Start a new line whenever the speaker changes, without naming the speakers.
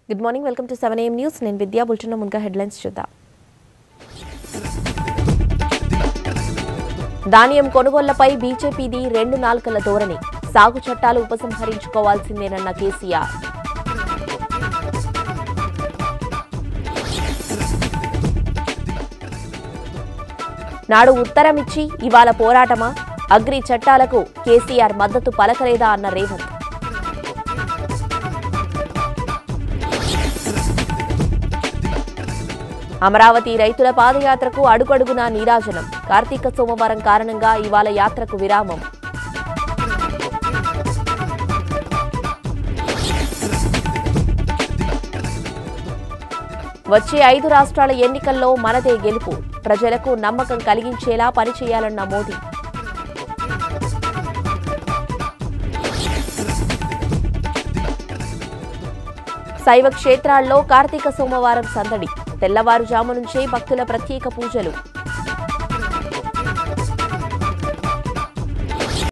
good morning welcome to seven A M news నేను విద్యా బుల్చిన ముందుగా headlines చూద్దాం ధాన్యం కొనుగోళ్లపై బీజేపీది రెండు నాలుకల ధోరణి సాగు చట్టాలు ఉపసంహరించుకోవాల్సిందేనన్న కేసీఆర్ నాడు ఉత్తరమిచ్చి ఇవాళ పోరాటమా అగ్రి చట్టాలకు కేసీఆర్ మద్దతు పలకలేదా అన్న రేవంత్ అమరావతి రైతుల పాదయాత్రకు అడుగడుగునా నీరాజనం కార్తీక సోమవారం కారణంగా ఇవాళ యాత్రకు విరామం వచ్చే ఐదు రాష్ట్రాల ఎన్నికల్లో మనదే గెలుపు ప్రజలకు నమ్మకం కలిగించేలా పనిచేయాలన్న మోదీ శైవ క్షేత్రాల్లో కార్తీక సోమవారం సందడి తెల్లవారుజాము నుంచే భక్తుల ప్రత్యేక పూజలు